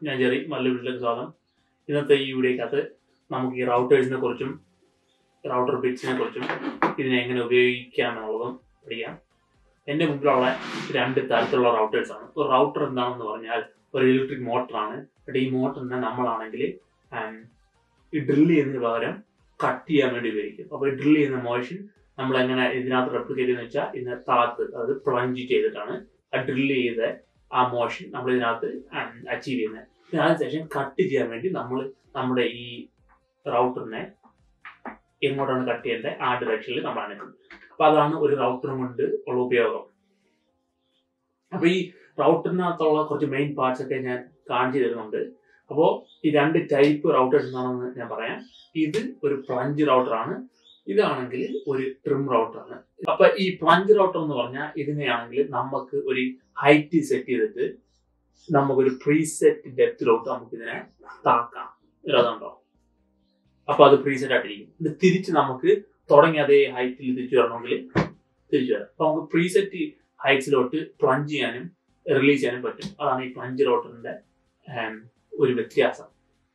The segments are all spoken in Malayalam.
ഞാൻ ജെറി നല്ല വീട്ടിലേക്ക് സ്വാഗതം ഇന്നത്തെ ഈ വീഡിയോക്കകത്ത് നമുക്ക് ഈ റൗട്ടേഴ്സിനെ കുറിച്ചും റൗട്ടർ ബിറ്റ്സിനെ കുറിച്ചും ഇതിനെ എങ്ങനെ ഉപയോഗിക്കാം എന്നുള്ളതും പഠിക്കാം എൻ്റെ മുമ്പിലുള്ള രണ്ട് തരത്തിലുള്ള റൗട്ടേഴ്സ് ആണ് ഒരു റൗട്ടർ എന്താണെന്ന് പറഞ്ഞാൽ ഒരു ഇലക്ട്രിക് മോട്ടറാണ് എന്നിട്ട് ഈ മോട്ടറിനെ നമ്മളാണെങ്കിൽ ആം, ഈ ഡ്രില്ല് ചെയ്യുന്നതിന് പകരം കട്ട് ചെയ്യാൻ വേണ്ടി ഉപയോഗിക്കും അപ്പോൾ ഈ ഡ്രില്ല് ചെയ്യുന്ന മോഷൻ നമ്മൾ എങ്ങനെ ഇതിനകത്ത് റെപ്ലിക്കേറ്റ് ചെയ്യുന്ന വെച്ചാൽ ഇതിനെ താഴത്ത് അതായത് പ്ലഞ്ച് ചെയ്തിട്ടാണ് ആ ഡ്രില്ല് ചെയ്ത ആ മോഷൻ നമ്മൾ ഇതിനകത്ത് അച്ചീവ് ചെയ്യുന്നത് പിന്നെ അതിനുശേഷം കട്ട് ചെയ്യാൻ വേണ്ടി നമ്മൾ നമ്മുടെ ഈ റൗട്ടറിനെ എങ്ങോട്ടാണ് കട്ട് ചെയ്യേണ്ടത് ആ ഡയറക്ഷനിൽ നമ്മൾ അനക്കുന്നത് അപ്പൊ അതാണ് ഒരു റൗട്ടർ കൊണ്ട് ഉള്ള ഉപയോഗം അപ്പൊ ഈ റൗട്ടറിനകത്തുള്ള കുറച്ച് മെയിൻ പാർട്സ് ഒക്കെ ഞാൻ കാണിച്ചു തരുന്നുണ്ട് അപ്പോൾ ഈ രണ്ട് ടൈപ്പ് റൗട്ടേഴ്സ് എന്താണെന്ന് ഞാൻ പറയാം ഇത് ഒരു പ്ലഞ്ച് റൗട്ടറാണ് ഇതാണെങ്കിൽ ഒരു ട്രിം റൗട്ടറാണ് അപ്പൊ ഈ പ്ലഞ്ച് റൗട്ടർ എന്ന് പറഞ്ഞാൽ ഇതിനെയാണെങ്കിൽ നമുക്ക് ഒരു ഹൈറ്റ് സെറ്റ് ചെയ്തിട്ട് നമുക്കൊരു പ്രീസെറ്റ് ഡെപ്തിലോട്ട് നമുക്ക് ഇതിനെ താക്കാം അതുണ്ടോ അപ്പൊ അത് പ്രീസെറ്റ് ആയിട്ടിരിക്കും ഇത് തിരിച്ച് നമുക്ക് തുടങ്ങി അതേ ഹൈറ്റിൽ തിരിച്ചു വരണമെങ്കിൽ തിരിച്ചു വരാം അപ്പൊ നമുക്ക് പ്രീസെറ്റ് ഹൈറ്റ്സിലോട്ട് പ്ലഞ്ച് ചെയ്യാനും റിലീസ് ചെയ്യാനും പറ്റും അതാണ് ഈ പ്ലഞ്ച് റോട്ടറിന്റെ ഒരു വ്യത്യാസം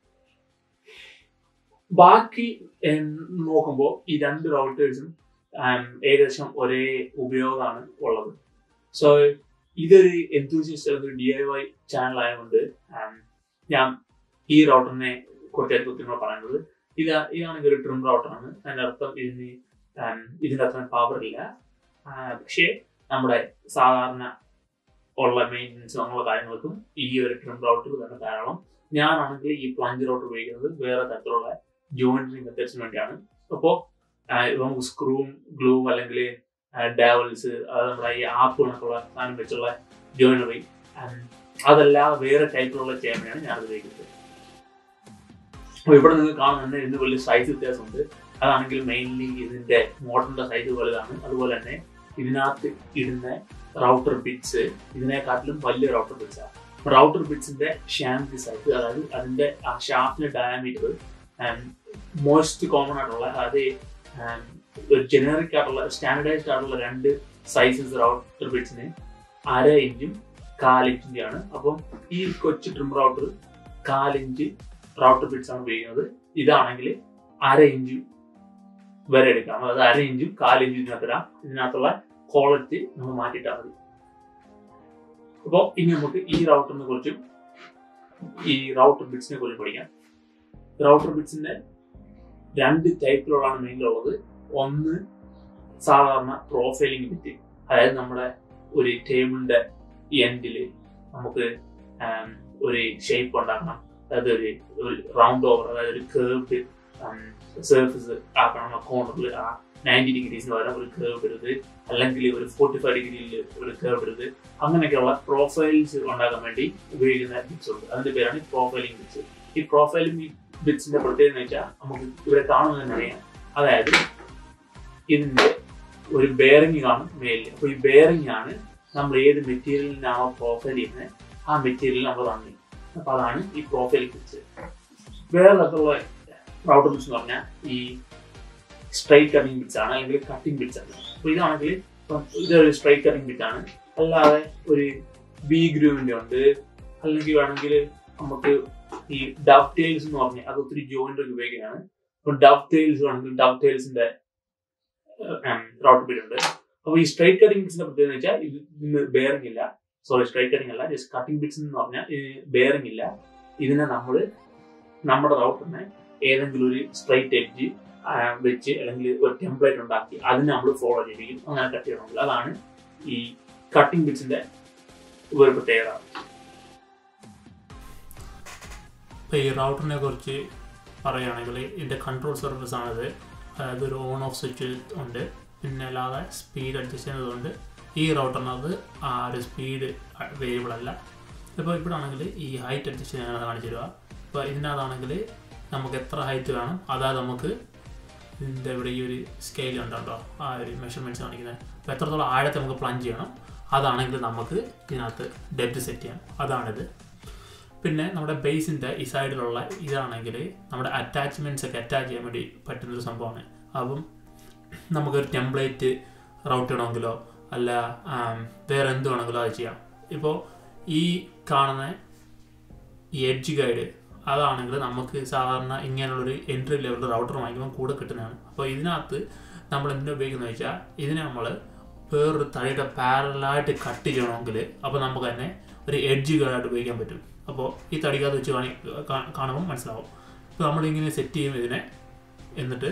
ബാക്കി ഏം, നോക്കുമ്പോൾ ഈ രണ്ട് റൗട്ടേഴ്സും ഏകദേശം ഒരേ ഉപയോഗമാണ് ഉള്ളത് സോ ഇതൊരു എന്തൂസിയസ്റ്റ് അല്ലെങ്കിൽ ഡി ഐ വൈ ചാനൽ ആയതുകൊണ്ട് ആം, ഞാൻ ഈ റൗട്ടറിനെ കുറിച്ചായിട്ട് ഒത്തിരി പറയുന്നത് ഇത് ഇതാണെങ്കിൽ ഒരു ട്രിം റൗട്ടറാണ് അതിന്റെ അർത്ഥം ഇതിന് ആം, ഇതിന്റെ അത്ര പവർ ഇല്ല ആ, പക്ഷേ നമ്മുടെ സാധാരണ ഉള്ള മെയിൻ്റനൻസ് അങ്ങനെയുള്ള കാര്യങ്ങൾക്കും ഈ ഒരു ട്രിം റൗട്ടർ തന്നെ ധാരാളം ഞാനാണെങ്കിൽ ഈ പ്ലഞ്ച് റൗട്ടർ ഉപയോഗിക്കുന്നത് വേറെ തരത്തിലുള്ള ജോയിൻറ്ററി മെത്തേഡ്സിന് വേണ്ടിയാണ് അപ്പോൾ നമുക്ക് സ്ക്രൂവും ഗ്ലൂവും അല്ലെങ്കിൽ ഡാവൽസ് അത് നമ്മുടെ ഈ ആപ്പുകളൊക്കെയുള്ള സാധനം വെച്ചുള്ള ജോയിനറി അതല്ലാതെ വേറെ ടൈപ്പിലുള്ള ചെയ്യാൻ വേണ്ടിയാണ് ഞാൻ ഉപയോഗിക്കുന്നത് അപ്പോൾ ഇവിടെ നിങ്ങൾ കാണുന്നുണ്ട് ഇതിന് വലിയ സൈസ് വ്യത്യാസമുണ്ട് അതാണെങ്കിൽ മെയിൻലി ഇതിന്റെ മോട്ടറിന്റെ സൈസ് വലുതാണ് അതുപോലെ തന്നെ ഇതിനകത്ത് ഇടുന്ന റൗട്ടർ ബിറ്റ്സ് ഇതിനെക്കാട്ടിലും വലിയ റൗട്ടർ ബിറ്റ്സ് ആണ് റൗട്ടർ ബിറ്റ്സിന്റെ ഷാങ്ക് സൈസ് അതായത് അതിന്റെ ആ ഷാഫ്റ്റിന്റെ ഡയമീറ്റർ മോസ്റ്റ് കോമൺ ആയിട്ടുള്ള അതായത് um, ഒരു ജനറിക് ആയിട്ടുള്ള സ്റ്റാൻഡർഡൈസ്ഡ് ആയിട്ടുള്ള രണ്ട് സൈസസ് റൗട്ടർ ബിറ്റ്സിന് അര ഇഞ്ചും കാലിഞ്ചിന്റെ ആണ് അപ്പം ഈ കൊച്ചു ട്രിം റൗട്ടർ കാലിഞ്ച് റൗട്ടർ ബിറ്റ്സ് ആണ് ഉപയോഗിക്കുന്നത് ഇതാണെങ്കിൽ അര ഇഞ്ച് വരെ എടുക്കാം അതായത് അര ഇഞ്ചും കാലിഞ്ചും ഇതിനകത്ത് ഇടാം ഇതിനകത്തുള്ള ക്വാളിറ്റി നമ്മൾ മാറ്റിയിട്ടാൽ മതി അപ്പോൾ ഇനി നമുക്ക് ഈ റൗട്ടറിനെ കുറിച്ചും ഈ റൗട്ടർ ബിറ്റ്സിനെ കുറിച്ച് പഠിക്കാം റൗട്ടർ ബിറ്റ്സിന്റെ രണ്ട് ടൈപ്പിലുള്ളതാണ് മെയിനിലുള്ളത് ഒന്ന് സാധാരണ പ്രൊഫൈലിംഗ് ബിറ്റ് അതായത് നമ്മുടെ ഒരു ടേബിളിന്റെ എൻഡിൽ നമുക്ക് ആം, ഒരു ഷേപ്പ് ഉണ്ടാക്കണം അതായത് ഒരു ഒരു റൗണ്ട് ഓവർ അതായത് ഒരു കേർവ്ഡ് സർഫസ് ആക്കണം കോർണറിൽ ആ നയൻറ്റി ഡിഗ്രീസിന് പകരം ഒരു കേർവ് എടുത്ത് അല്ലെങ്കിൽ ഒരു ഫോർട്ടി ഫൈവ് ഡിഗ്രിയിൽ ഒരു കേർവ് എടുത്ത് അങ്ങനെയൊക്കെയുള്ള പ്രൊഫൈൽസ് ഉണ്ടാക്കാൻ വേണ്ടി ഉപയോഗിക്കുന്ന ബിറ്റ്സ് ഉണ്ട് അതിന്റെ പേരാണ് പ്രൊഫൈലിംഗ് ബിറ്റ്സ് ഈ പ്രൊഫൈലിംഗ് ബിറ്റ്സിന്റെ പ്രത്യേകത എന്ന് വെച്ചാൽ നമുക്ക് ഇവിടെ കാണുന്നത് തന്നെ അറിയാം അതായത് ഇതിന്റെ ഒരു ബെയറിംഗ് കാണും മേലിൽ അപ്പൊ ഈ ബെയറിംഗ് ആണ് നമ്മൾ ഏത് മെറ്റീരിയലിനാണോ പ്രൊഫൈൽ ചെയ്യുന്നത് ആ മെറ്റീരിയൽ നമ്മൾ തന്നെ അപ്പൊ അതാണ് ഈ പ്രൊഫൈൽ ബിറ്റ്സ് വേറെ തരത്തിലുള്ള റൗട്ടർ ബിറ്റ്സ് എന്ന് പറഞ്ഞാൽ ഈ സ്ട്രൈറ്റ് കട്ടിംഗ് ബിറ്റ്സ് ആണ് അല്ലെങ്കിൽ കട്ടിംഗ് ബിറ്റ്സ് ആണ് അപ്പൊ ഇതാണെങ്കിൽ ഇപ്പം ഇതൊരു സ്ട്രൈറ്റ് കട്ടിംഗ് ബിറ്റ് ആണ് അല്ലാതെ ഒരു ബി ഗ്രൂവിന്റെ ഉണ്ട് അല്ലെങ്കിൽ വേണമെങ്കിൽ നമുക്ക് ഈ ഡവ് ടെയിൽസ് എന്ന് പറഞ്ഞാൽ അത് ഒത്തിരി ജോയിന്റ് ഒക്കെ ഉപയോഗിക്കുകയാണ് ഇപ്പൊ ഡവ് ടെയിൽസ് ആണെങ്കിൽ ഡവ് ടെയിൽസിന്റെ റൗട്ടർ ബിറ്റ് ഉണ്ട് അപ്പൊ ഈ സ്ട്രൈറ്റ് കട്ടിംഗ് ബിറ്റ്സിന്റെ പ്രത്യേകത എന്ന് വെച്ചാൽ ഇതിന് ബെയറിംഗ് ഇല്ല സോറി സ്ട്രൈറ്റ് കട്ടിംഗ് അല്ല ജസ്റ്റ് കട്ടിംഗ് ബിറ്റ്സ് എന്ന് പറഞ്ഞാൽ ബെയറിംഗ് ഇല്ല ഇതിനെ നമ്മൾ നമ്മുടെ റൗട്ടറിനെ ഏതെങ്കിലും ഒരു സ്ട്രൈറ്റ് എഡ്ജ് വെച്ച് അല്ലെങ്കിൽ ഒരു ടെംപ്ലേറ്റ് ഉണ്ടാക്കി അതിനെ നമ്മൾ ഫോളോ ചെയ്യും അങ്ങനെ കട്ട് ചെയ്യണമെങ്കിൽ അതാണ് ഈ കട്ടിംഗ് ബിറ്റ്സിന്റെ ഒരു പ്രത്യേകത ഇപ്പോൾ ഈ റൗട്ടറിനെ കുറിച്ച് പറയുകയാണെങ്കിൽ ഇതിൻ്റെ കൺട്രോൾ സർഫസ് ആണിത് അതായത് ഒരു ഓൺ ഓഫ് സ്വിച്ച് ഉണ്ട് പിന്നെ അല്ലാതെ സ്പീഡ് അഡ്ജസ്റ്റ് ചെയ്യുന്നതുകൊണ്ട് ഈ റൗട്ടറിനകത്ത് ആ ഒരു സ്പീഡ് വേരിയബിൾ അല്ല ഇപ്പോൾ ഇവിടെ ആണെങ്കിൽ ഈ ഹൈറ്റ് അഡ്ജസ്റ്റ് ചെയ്യാനാണ് കാണിച്ചു തരിക ഇപ്പോൾ ഇതിനകത്താണെങ്കിൽ നമുക്ക് എത്ര ഹൈറ്റ് വേണം അതായത് നമുക്ക് ഇതിൻ്റെ ഇവിടെ ഈ ഒരു സ്കെയിൽ ഉണ്ടോ ആ ഒരു മെഷർമെൻറ്റ്സ് കാണിക്കുന്നത് അപ്പോൾ എത്രത്തോളം ആഴത്തെ നമുക്ക് പ്ലഞ്ച് ചെയ്യണം അതാണെങ്കിൽ നമുക്ക് ഇതിനകത്ത് ഡെപ്ത് സെറ്റ് ചെയ്യാം അതാണിത് പിന്നെ നമ്മുടെ ബേസിൻ്റെ ഈ സൈഡിലുള്ള ഇതാണെങ്കിൽ നമ്മുടെ അറ്റാച്ച്മെൻറ്റ്സ് ഒക്കെ അറ്റാച്ച് ചെയ്യാൻ വേണ്ടി പറ്റുന്നൊരു സംഭവമാണ് അപ്പം നമുക്കൊരു ടെംപ്ലേറ്റ് റൗട്ട് ചെയ്യണമെങ്കിലോ അല്ല ആം, വേറെ എന്ത് വേണമെങ്കിലോ അത് ചെയ്യാം ഇപ്പോൾ ഈ കാണുന്ന ഈ എഡ്ജ് ഗൈഡ് അതാണെങ്കിൽ നമുക്ക് സാധാരണ ഇങ്ങനെയുള്ളൊരു എൻട്രി ലെവൽ റൗട്ടർ വാങ്ങിക്കുമ്പോൾ കൂടെ കിട്ടുന്നതാണ് അപ്പോൾ ഇതിനകത്ത് നമ്മൾ എന്തിനാ ഉപയോഗിക്കുന്നത് വെച്ചാൽ ഇതിനെ നമ്മൾ വേറൊരു തടിയുടെ പാരലായിട്ട് കട്ട് ചെയ്യണമെങ്കിൽ അപ്പോൾ നമുക്ക് തന്നെ ഒരു എഡ്ജ് ഗൈഡായിട്ട് ഉപയോഗിക്കാൻ പറ്റും അപ്പോൾ ഈ തടിക്കകത്ത് വെച്ച് കാണി കാ- കാണുമ്പോൾ മനസ്സിലാവും ഇപ്പോൾ നമ്മളിങ്ങനെ സെറ്റ് ചെയ്യും ഇതിനെ എന്നിട്ട്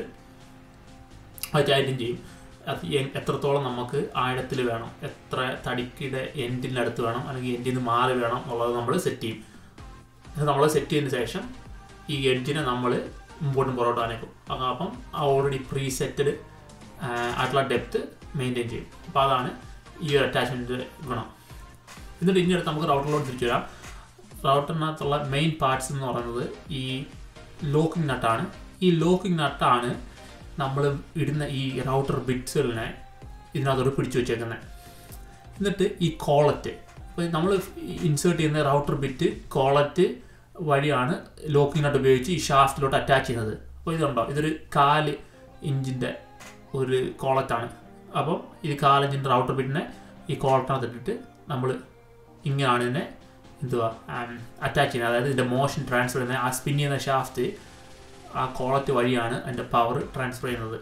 അത് ടൈറ്റും ചെയ്യും അത് എ- എത്രത്തോളം നമുക്ക് ആഴത്തിൽ വേണം എത്ര തടിക്കിടെ എൻഡിൻ്റെ അടുത്ത് വേണം അല്ലെങ്കിൽ എൻഡിൽ നിന്ന് മാറി വേണം എന്നുള്ളത് നമ്മൾ സെറ്റ് ചെയ്യും അത് നമ്മൾ സെറ്റ് ചെയ്തതിന് ശേഷം ഈ എഡ്ജിനെ നമ്മൾ മുമ്പോട്ടും പുറകോട്ടും അനക്കും അപ്പൊ- അപ്പം ഓൾറെഡി പ്രീ സെറ്റഡ് ആയിട്ടുള്ള ഡെപ്ത് മെയിൻറ്റെയിൻ ചെയ്യും അപ്പോൾ അതാണ് ഈ ഒരു അറ്റാച്ച്മെൻറ്റിൻ്റെ ഗുണം എന്നിട്ട് ഇനി അടുത്ത് നമുക്ക് റൗട്ടറിലോട്ട് തിരിച്ചു വരാം റൗട്ടറിനകത്തുള്ള മെയിൻ പാർട്സ് എന്ന് പറയുന്നത് ഈ ലോക്കിംഗ് നട്ടാണ് ഈ ലോക്കിംഗ് നട്ടാണ് നമ്മൾ ഇടുന്ന ഈ റൗട്ടർ ബിറ്റ്സുകളിനെ ഇതിനകത്തോട് പിടിച്ചു വെച്ചേക്കുന്നത് എന്നിട്ട് ഈ കോളറ്റ് അപ്പോൾ നമ്മൾ ഇൻസേർട്ട് ചെയ്യുന്ന റൗട്ടർ ബിറ്റ് കോളറ്റ് വഴിയാണ് ലോക്കിംഗ് നട്ട് ഉപയോഗിച്ച് ഈ ഷാഫ്റ്റിലോട്ട് അറ്റാച്ച് ചെയ്യുന്നത് അപ്പോൾ ഇതുണ്ടോ ഇതൊരു കാല് ഇഞ്ചിൻ്റെ ഒരു കോളറ്റാണ് അപ്പം ഇത് കാലിഞ്ചിൻ്റെ റൗട്ടർ ബിറ്റിനെ ഈ കോളറ്റിനകത്ത് ഇട്ടിട്ട് നമ്മൾ ഇങ്ങനെയാണ് ഇതിനെ എന്തുവാ അറ്റാച്ച് ചെയ്യുന്നത് അതായത് ഇതിൻ്റെ മോഷൻ ട്രാൻസ്ഫർ ചെയ്യുന്ന ആ സ്പിൻ ചെയ്യുന്ന ഷാഫ്റ്റ് ആ കോളറ്റ് വഴിയാണ് അതിൻ്റെ പവർ ട്രാൻസ്ഫർ ചെയ്യുന്നത്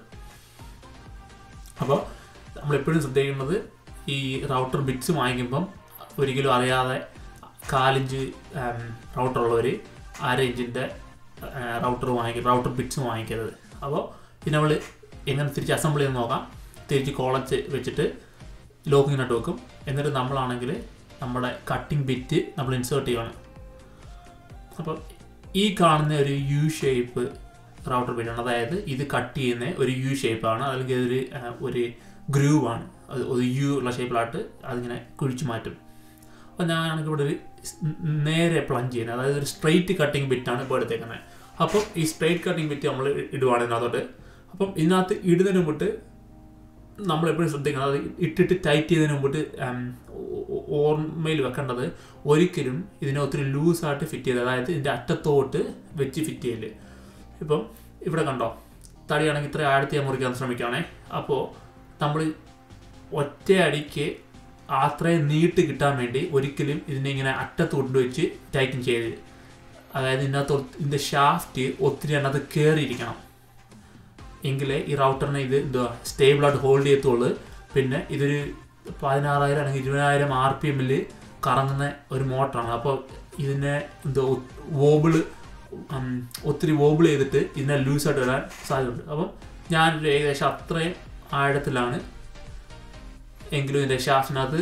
അപ്പോൾ നമ്മളെപ്പോഴും ശ്രദ്ധിക്കേണ്ടത് ഈ റൗട്ടർ ബിറ്റ്സ് വാങ്ങിക്കുമ്പം ഒരിക്കലും അറിയാതെ കാലിഞ്ച് റൗട്ടർ ഉള്ളവർ അര ഇഞ്ചിൻ്റെ റൗട്ടർ വാങ്ങിക്കും റൗട്ടർ ബിറ്റ്സ് വാങ്ങിക്കരുത് അപ്പോൾ പിന്നെ നമ്മൾ എങ്ങനെ തിരിച്ച് അസംബിൾ ചെയ്ത് നോക്കാം തിരിച്ച് കോളച്ച് വെച്ചിട്ട് ലോക്കിംഗ് നട്ട് വെക്കും എന്നിട്ട് നമ്മളാണെങ്കിൽ നമ്മുടെ കട്ടിംഗ് ബിറ്റ് നമ്മൾ ഇൻസേർട്ട് ചെയ്യുകയാണ് അപ്പോൾ ഈ കാണുന്ന ഒരു യു ഷേപ്പ് റൗട്ടർ ബിറ്റാണ് അതായത് ഇത് കട്ട് ചെയ്യുന്ന ഒരു യു ഷേപ്പാണ് അല്ലെങ്കിൽ ഒരു ആ, ഒരു ഗ്രൂവ് ആണ് അത് ഒരു യു ഉള്ള ഷേപ്പിലായിട്ട് അതിങ്ങനെ കുഴിച്ചു മാറ്റും അപ്പോൾ ഞാനാണെങ്കിൽ ഇവിടെ ഒരു സ് നേരെ പ്ലഞ്ച് ചെയ്യുന്നത് അതായത് ഒരു സ്ട്രെയിറ്റ് കട്ടിങ് ബിറ്റാണ് ഇപ്പോൾ എടുത്തേക്കുന്നത് അപ്പം ഈ സ്ട്രെയിറ്റ് കട്ടിങ് ബിറ്റ് നമ്മൾ ഇടുവാണ് ഇതിനകത്തോട്ട് അപ്പം ഇതിനകത്ത് ഇടുന്നതിന് മുമ്പിട്ട് നമ്മൾ എപ്പോഴും ശ്രദ്ധിക്കണം അത് ഇട്ടിട്ട് ടൈറ്റ് ചെയ്തതിന് മുമ്പിട്ട് ഉം, ഓ- ഓ- ഓർമ്മയിൽ വെക്കേണ്ടത് ഒരിക്കലും ഇതിനെ ഒത്തിരി ലൂസായിട്ട് ഫിറ്റ് ചെയ്ത് അതായത് ഇതിൻ്റെ അറ്റത്തോട്ട് വെച്ച് ഫിറ്റ് ചെയ്യല് ഇപ്പം ഇവിടെ കണ്ടോ തടിയാണെങ്കിൽ ഇത്ര ആഴത്തി ഞാൻ മുറിക്കാൻ ശ്രമിക്കുകയാണേ അപ്പോൾ നമ്മൾ ഒറ്റയടിക്ക് അത്രയും നീട്ട് കിട്ടാൻ വേണ്ടി ഒരിക്കലും ഇതിനെ ഇങ്ങനെ അറ്റത്ത് കൊണ്ടുവച്ച് ടൈറ്റൻ ചെയ്ത് അതായത് ഇതിനകത്ത് ഒ- ഇതിൻ്റെ ഷാഫ്റ്റ് ഒത്തിരി അതിനകത്ത് കയറിയിരിക്കണം എങ്കിലേ ഈ റൗട്ടറിനെ ഇത് എന്തുവാ സ്റ്റേബിളായിട്ട് ഹോൾഡ് ചെയ്യത്തുള്ളൂ പിന്നെ ഇതൊരു പതിനാറായിരം അല്ലെങ്കിൽ ഇരുപതിനായിരം ആർ പി എമ്മിൽ കറങ്ങുന്ന ഒരു മോട്ടറാണ് അപ്പോൾ ഇതിനെ എന്തോ വോബിള് ഒത്തിരി വോബിൾ ചെയ്തിട്ട് ഇതിനെ ലൂസായിട്ട് വരാൻ സാധ്യതയുണ്ട് അപ്പം ഞാനൊരു ഏകദേശം അത്രയും ആഴത്തിലാണ് എങ്കിലും ഇതിൻ്റെ ഷാഫ്റ്റിനകത്ത്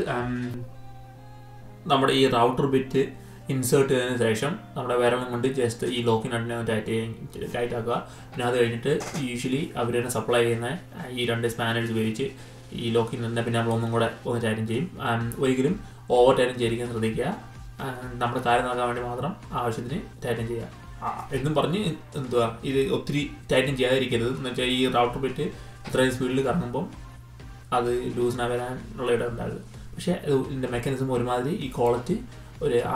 നമ്മുടെ ഈ റൗട്ടർ ബിറ്റ് ഇൻസേർട്ട് ചെയ്തതിന് ശേഷം നമ്മുടെ വിരളം കൊണ്ട് ജസ്റ്റ് ഈ ലോക്കിംഗ് നട്ടിനെ ഒന്ന് ടൈറ്റ് ടൈറ്റ് ആക്കുക പിന്നെ അത് കഴിഞ്ഞിട്ട് യൂഷ്വലി അവർ തന്നെ സപ്ലൈ ചെയ്യുന്ന ഈ രണ്ട് സ്പാനേഴ്സ് ഉപയോഗിച്ച് ഈ ലോക്കിംഗ് നട്ടിനെ പിന്നെ നമ്മൾ ഒന്നും കൂടെ ഒന്ന് ടൈറ്റൻ ചെയ്യും ആം, ഒരിക്കലും ഓവർ ടൈറ്റൻ ചെയ്തിരിക്കാൻ ശ്രദ്ധിക്കുക ആ, നമ്മുടെ കാര്യം നോക്കാൻ വേണ്ടി മാത്രം ആവശ്യത്തിന് ടൈറ്റൻ ചെയ്യുക ആ, എന്നും പറഞ്ഞ് എന്തുവാ ഇത് ഒത്തിരി ടൈറ്റൻ ചെയ്യാതിരിക്കരുത് എന്ന് വെച്ചാൽ ഈ റൗട്ടർ ബിറ്റ് ഇത്രയും സ്പീഡിൽ കറങ്ങുമ്പം അത് ലൂസിനാ വരാനുള്ള ഇടം ഉണ്ടാകും പക്ഷേ ഇത് ഇതിൻ്റെ മെക്കാനിസം ഒരുമാതിരി ഈ ക്വാളിറ്റി ഒരു ആ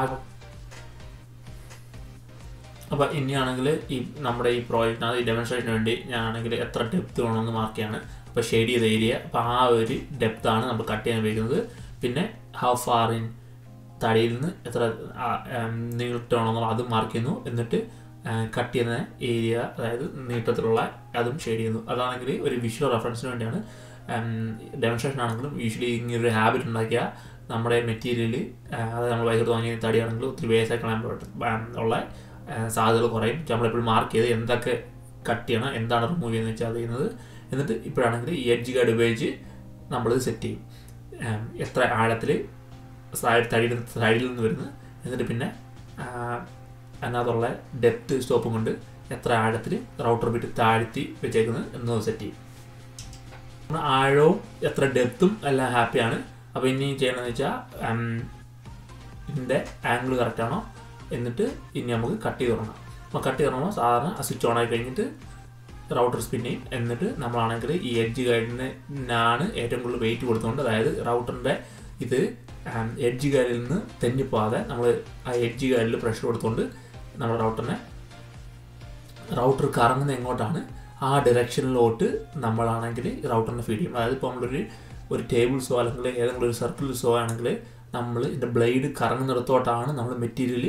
അപ്പോൾ ഇനിയാണെങ്കിൽ ഈ നമ്മുടെ ഈ പ്രോജക്റ്റിനകത്ത് ഈ ഡെമോൺസ്ട്രേഷന് വേണ്ടി ഞാനാണെങ്കിൽ എത്ര ഡെപ്ത് വേണമെന്ന് മാർക്ക് ചെയ്യാണ് അപ്പോൾ ഷെയ്ഡ് ചെയ്ത ഏരിയ അപ്പോൾ ആ ഒരു ഡെപ്താണ് നമ്മൾ കട്ട് ചെയ്യാൻ ഉപയോഗിക്കുന്നത് പിന്നെ ഹൗ ഫാർ ഇൻ തടിയിൽ നിന്ന് എത്ര നീട്ട് വേണമെന്നുള്ള അതും മാർക്ക് ചെയ്യുന്നു എന്നിട്ട് കട്ട് ചെയ്യുന്ന ഏരിയ അതായത് നീട്ടത്തിലുള്ള അതും ഷെയ്ഡ് ചെയ്യുന്നു അതാണെങ്കിൽ ഒരു വിഷ്വൽ റെഫറൻസിന് വേണ്ടിയാണ് ഡെമോൺസ്ട്രേഷൻ ആണെങ്കിലും യൂഷ്വലി ഇങ്ങനെ ഒരു ഹാബിറ്റ് ഉണ്ടാക്കിയാൽ നമ്മുടെ മെറ്റീരിയൽ അതായത് നമ്മൾ പൈസ കൊടുത്ത് വാങ്ങിയ തടിയാണെങ്കിലും ഒത്തിരി വേസ്റ്റ് കളയാൻ പറ്റും ഉള്ള ആ, സാധ്യതകൾ കുറയും നമ്മളെപ്പോഴും മാർക്ക് ചെയ്ത് എന്തൊക്കെ കട്ട് ചെയ്യണം എന്താണ് റിമൂവ് ചെയ്യുന്നത് വെച്ചാൽ അത് ചെയ്യുന്നത് എന്നിട്ട് ഇപ്പോഴാണെങ്കിൽ ഈ എഡ്ജ് ഗാർഡ് ഉപയോഗിച്ച് നമ്മളിത് സെറ്റ് ചെയ്യും ആം, എത്ര ആഴത്തിൽ സൈഡ് തടിയിൽ സൈഡിൽ നിന്ന് വരുന്നത് എന്നിട്ട് പിന്നെ ആ, അതിനകത്തുള്ള ഡെപ്ത് സ്റ്റോപ്പും കൊണ്ട് എത്ര ആഴത്തിൽ റൗട്ടർ ബിറ്റ് താഴ്ത്തി വെച്ചേക്കുന്നത് എന്നത് സെറ്റ് ചെയ്യും നമ്മുടെ ആഴവും എത്ര ഡെപ്തും എല്ലാം ഹാപ്പിയാണ് അപ്പോൾ ഇനി ചെയ്യണമെന്ന് വെച്ചാൽ ഇതിൻ്റെ ആംഗിൾ കറക്റ്റാണോ എന്നിട്ട് ഇനി നമുക്ക് കട്ട് ചെയ്ത് തുടങ്ങാം അപ്പോൾ കട്ട് ചെയ്ത് തുടങ്ങുമ്പോൾ സാധാരണ സ്വിച്ച് ഓൺ ആയി കഴിഞ്ഞിട്ട് റൗട്ടർ സ്പിൻ ചെയ്യും എന്നിട്ട് നമ്മളാണെങ്കിൽ ഈ എഡ്ജ് ഗൈഡിനാണ് ഏറ്റവും കൂടുതൽ വെയിറ്റ് കൊടുത്തുകൊണ്ട് അതായത് റൗട്ടറിൻ്റെ ഇത് എഡ്ജ് ഗൈഡിൽ നിന്ന് തെന്നിപ്പോവാതെ നമ്മൾ ആ എഡ്ജ് ഗൈഡിൽ പ്രഷർ കൊടുത്തുകൊണ്ട് നമ്മുടെ റൗട്ടറിനെ റൗട്ടർ കറങ്ങുന്ന എങ്ങോട്ടാണ് ആ ഡയറക്ഷനിലോട്ട് നമ്മളാണെങ്കിൽ റൗട്ടറിനെ ഫീഡ് ചെയ്യും അതായത് ഇപ്പോൾ നമ്മളൊരു ഒരു ടേബിൾ സോ അല്ലെങ്കിൽ ഏതെങ്കിലും ഒരു സർക്കിൾ സോ ആണെങ്കിൽ നമ്മൾ ഇതിൻ്റെ ബ്ലേഡ് കറങ്ങുന്നിടത്തോട്ടാണ് നമ്മൾ മെറ്റീരിയൽ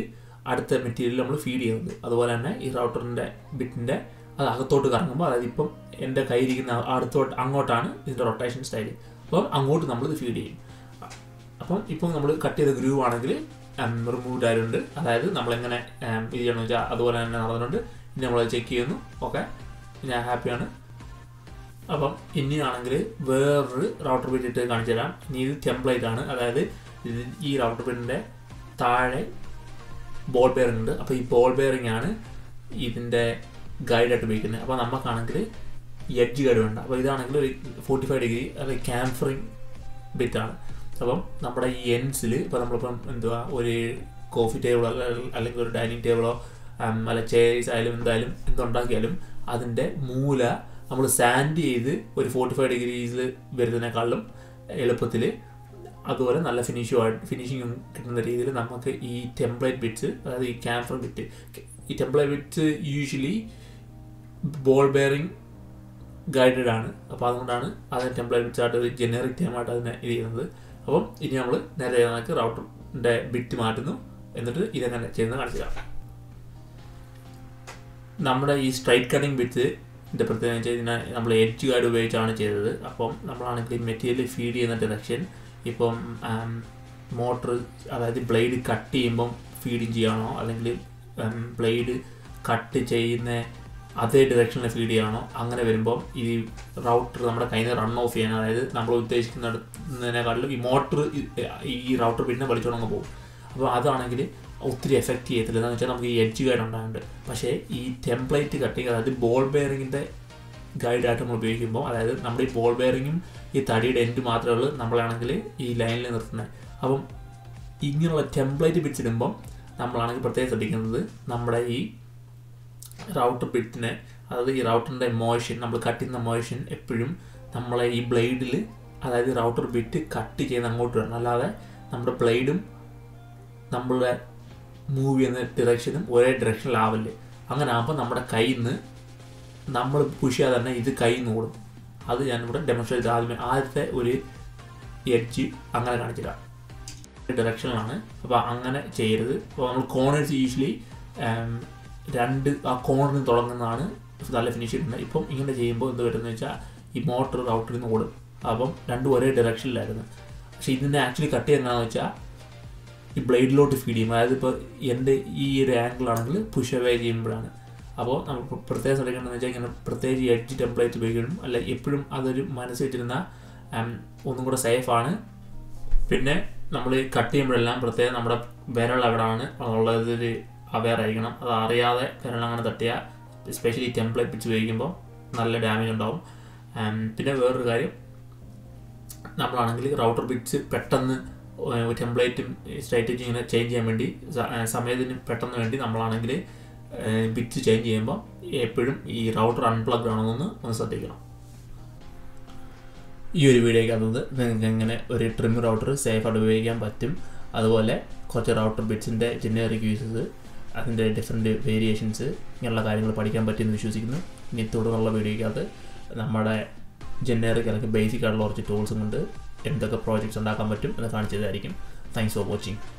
അടുത്ത മെറ്റീരിയൽ നമ്മൾ ഫീഡ് ചെയ്യുന്നത് അതുപോലെ തന്നെ ഈ റൗട്ടറിൻ്റെ ബിറ്റിൻ്റെ അത് അകത്തോട്ട് കറങ്ങുമ്പോൾ അതായത് ഇപ്പം എൻ്റെ കയ്യിരിക്കുന്ന അടുത്തോട്ട് അങ്ങോട്ടാണ് ഇതിൻ്റെ റൊട്ടേഷൻ സ്റ്റൈൽ അപ്പം അങ്ങോട്ട് നമ്മളിത് ഫീഡ് ചെയ്യും അപ്പം ഇപ്പം നമ്മൾ കട്ട് ചെയ്ത ഗ്രൂവ് ആണെങ്കിൽ റിമൂവ്ഡ് ആയിട്ടുണ്ട് അതായത് നമ്മളെങ്ങനെ ഉം, ഇത് ചെയ്യണമെന്ന് വെച്ചാൽ അതുപോലെ തന്നെ നടന്നിട്ടുണ്ട് ഇനി നമ്മളത് ചെക്ക് ചെയ്യുന്നു ഓക്കെ ഞാൻ ഹാപ്പിയാണ് അപ്പം ഇനിയാണെങ്കിൽ വേറൊരു റൗട്ടർ ബിറ്റ് ഇട്ട് കാണിച്ചു തരാം ഇനി ഇത് ടെംപ്ലേറ്റ് ആണ് അതായത് ഇത് ഈ റൗട്ടർ ബിറ്റിൻ്റെ താഴെ ബോൾ ബെയറിംഗ് ഉണ്ട് അപ്പോൾ ഈ ബോൾ ബെയറിംഗ് ആണ് ഇതിൻ്റെ ഗൈഡായിട്ട് ഉപയോഗിക്കുന്നത് അപ്പോൾ നമുക്കാണെങ്കിൽ എഡ്ജ് ഗൈഡ് വേണ്ട അപ്പോൾ ഇതാണെങ്കിൽ ഒരു ഫോർട്ടി ഫൈവ് ഡിഗ്രി അത് ക്യാംഫറിങ് ബിറ്റാണ് അപ്പം നമ്മുടെ ഈ എൻസിൽ ഇപ്പോൾ നമ്മളിപ്പം എന്തുവാ ഒരു കോഫി ടേബിളോ അല്ലെങ്കിൽ ഒരു ഡൈനിങ് ടേബിളോ അല്ല ചെയർസ് ആയാലും എന്തായാലും എന്തുണ്ടാക്കിയാലും അതിൻ്റെ മൂല നമ്മൾ സാൻഡ് ചെയ്ത് ഒരു ഫോർട്ടി ഫൈവ് ഡിഗ്രീസിൽ വരുന്നതിനേക്കാളും എളുപ്പത്തിൽ അതുപോലെ നല്ല ഫിനിഷുമായിട്ട് ഫിനിഷിങ് കിട്ടുന്ന രീതിയിൽ നമുക്ക് ഈ ടെംപ്ലേറ്റ് ബിറ്റ്സ് അതായത് ഈ ക്യാംഫർ ബിറ്റ് ഈ template bits usually ball bearing guided ആണ് അപ്പോൾ അതുകൊണ്ടാണ് അതിന് ടെംപ്ലേറ്റ് ബിറ്റ്സ് ആയിട്ട് ഒരു ജനറിക് ടൈമായിട്ട് അതിനെ ഇത് ചെയ്യുന്നത് അപ്പം ഇനി നമ്മൾ നേരെ നമുക്ക് റൗട്ടറിൻ്റെ ബിറ്റ് മാറ്റുന്നു എന്നിട്ട് ഇതെങ്ങനെ ചെയ്യുന്നത് കാണിച്ചു തരാം നമ്മുടെ ഈ സ്ട്രൈറ്റ് കട്ടിങ് ബിറ്റ്സ് ഇതിൻ്റെ പ്രത്യേകത വെച്ചാൽ ഇതിനെ നമ്മൾ എഡ്ജ് ഗാർഡ് ഉപയോഗിച്ചാണ് ചെയ്തത് അപ്പം നമ്മളാണെങ്കിൽ മെറ്റീരിയൽ ഫീഡ് ചെയ്യുന്ന ഡയറക്ഷൻ ഇപ്പം മോട്ടർ അതായത് ബ്ലേഡ് കട്ട് ചെയ്യുമ്പം ഫീഡിങ് ചെയ്യണോ അല്ലെങ്കിൽ ബ്ലേഡ് കട്ട് ചെയ്യുന്ന അതേ ഡയറക്ഷനിൽ ഫീഡ് ചെയ്യണോ അങ്ങനെ വരുമ്പം ഈ റൗട്ടർ നമ്മുടെ കയ്യിൽ നിന്ന് റൺ ഓഫ് ചെയ്യാൻ അതായത് നമ്മൾ ഉദ്ദേശിക്കുന്നതിനേക്കാളും ഈ മോട്ടർ ഈ റൗട്ടർ പിന്നെ വലിച്ചോണ്ടങ്ങ് പോകും അപ്പോൾ അതാണെങ്കിൽ ഒത്തിരി എഫക്റ്റ് ചെയ്യത്തില്ല എന്ന് വെച്ചാൽ നമുക്ക് ഈ എഡ്ജ് ഗൈഡ് ഉണ്ടാകുന്നുണ്ട് പക്ഷേ ഈ ടെംപ്ലേറ്റ് കട്ടിങ് അതായത് ബോൾ ബെയറിങ്ങിൻ്റെ ഗൈഡായിട്ട് നമ്മൾ ഉപയോഗിക്കുമ്പോൾ അതായത് നമ്മുടെ ഈ ബോൾ ബെയറിങ്ങും ഈ തടിയുടെ എൻഡ് മാത്രമേ ഉള്ളൂ നമ്മളാണെങ്കിൽ ഈ ലൈനിൽ നിർത്തുന്നത് അപ്പം ഇങ്ങനെയുള്ള ടെംപ്ലേറ്റ് ബിറ്റ്സ് ഇടുമ്പം നമ്മളാണെങ്കിൽ പ്രത്യേകം ശ്രദ്ധിക്കുന്നത് നമ്മുടെ ഈ റൗട്ടർ ബിറ്റിനെ അതായത് ഈ റൗട്ടറിൻ്റെ മോഷൻ നമ്മൾ കട്ട് ചെയ്യുന്ന മോഷൻ എപ്പോഴും നമ്മളെ ഈ ബ്ലേഡിൽ അതായത് റൗട്ടർ ബിറ്റ് കട്ട് ചെയ്യുന്ന അങ്ങോട്ട് വരണം അല്ലാതെ നമ്മുടെ ബ്ലേഡും നമ്മളുടെ മൂവ് ചെയ്യുന്ന ഡിറക്ഷനും ഒരേ ഡയറക്ഷനിലാവില്ലേ അങ്ങനെ ആകുമ്പോൾ നമ്മുടെ കയ്യിൽ നിന്ന് നമ്മൾ പുഷ് ചെയ്യാതെ തന്നെ ഇത് കയ്യിൽ നിന്ന് ഓടും അത് ഞാനിവിടെ ഡെമോൺസ്ട്രേറ്റ് ചെയ്ത് ആദ്യമേ ആദ്യത്തെ ഒരു എഡ്ജ് അങ്ങനെ കാണിച്ചിടാം ഡയറക്ഷനിലാണ് അപ്പോൾ അങ്ങനെ ചെയ്യരുത് അപ്പോൾ നമ്മൾ കോണേഴ്സ് യൂഷ്വലി രണ്ട് ആ കോണറിൽ തുടങ്ങുന്നതാണ് നല്ല ഫിനിഷ് കിട്ടുന്നത് ഇപ്പം ഇങ്ങനെ ചെയ്യുമ്പോൾ എന്ത് വരുന്നത് വെച്ചാൽ ഈ മോട്ടർ റൗട്ടറിൽ നിന്ന് ഓടും അപ്പം രണ്ടും ഒരേ ഡയറക്ഷനിലായിരുന്നു പക്ഷേ ഇതിൻ്റെ ആക്ച്വലി കട്ട് ചെയ്യുന്നതെന്ന് വെച്ചാൽ ഈ ബ്ലേഡിലോട്ട് ഫീഡ് ചെയ്യും അതായത് ഇപ്പോൾ എൻ്റെ ഈ ഒരു ആംഗിൾ ആണെങ്കിൽ പുഷ് അവേ ചെയ്യുമ്പോഴാണ് അപ്പോൾ നമ്മൾ പ്രത്യേകം ശ്രദ്ധിക്കേണ്ടതെന്ന് വെച്ചാൽ ഇങ്ങനെ പ്രത്യേകിച്ച് എഡ്ജ് ടെംപ്ലേറ്റ് ഉപയോഗിക്കണം അല്ല എപ്പോഴും അതൊരു മനസ്സ് വെച്ചിരുന്ന ഒന്നും കൂടെ സേഫാണ് പിന്നെ നമ്മൾ കട്ട് ചെയ്യുമ്പോഴെല്ലാം പ്രത്യേകം നമ്മുടെ വിരൽ എവിടെയാണ് ഉള്ളതിൽ അവെയർ ആയിരിക്കണം അത് അറിയാതെ വിരലങ്ങനെ തട്ടിയാൽ എസ്പെഷ്യലി ടെംപ്ലേറ്റ് പിച്ച് ഉപയോഗിക്കുമ്പോൾ നല്ല ഡാമേജ് ഉണ്ടാവും പിന്നെ വേറൊരു കാര്യം നമ്മളാണെങ്കിൽ റൗട്ടർ ബിറ്റ്സ് പെട്ടെന്ന് ടെംപ്ലേറ്റും സ്ട്രാറ്റജി ഇങ്ങനെ ചേഞ്ച് ചെയ്യാൻ വേണ്ടി സമയത്തിന് പെട്ടെന്ന് വേണ്ടി നമ്മളാണെങ്കിൽ ബിറ്റ് ചേഞ്ച് ചെയ്യുമ്പോൾ എപ്പോഴും ഈ റൗട്ടർ അൺപ്ലഗ്ഡ് ആണോ എന്ന് ഒന്ന് ശ്രദ്ധിക്കണം ഈ ഒരു വീഡിയോയ്ക്കകത്ത് നിങ്ങൾക്ക് എങ്ങനെ ഒരു ട്രിം റൗട്ടർ സേഫായിട്ട് ഉപയോഗിക്കാൻ പറ്റും അതുപോലെ കുറച്ച് റൗട്ടർ ബിറ്റ്സിൻ്റെ ജനറിക് യൂസസ് അതിൻ്റെ ഡിഫറെൻറ്റ് വേരിയേഷൻസ് ഇങ്ങനെയുള്ള കാര്യങ്ങൾ പഠിക്കാൻ പറ്റുമെന്ന് വിശ്വസിക്കുന്നു ഇനി തുടർന്നുള്ള വീഡിയോയ്ക്കകത്ത് നമ്മുടെ ജനറിക് അല്ലെങ്കിൽ ബേസിക് ആയിട്ടുള്ള കുറച്ച് ടൂൾസും കൊണ്ട് എന്തൊക്കെ പ്രോജക്ട്സ് ഉണ്ടാക്കാൻ പറ്റും എന്ന് കാണിച്ചതായിരിക്കും താങ്ക്സ് ഫോർ വാച്ചിങ്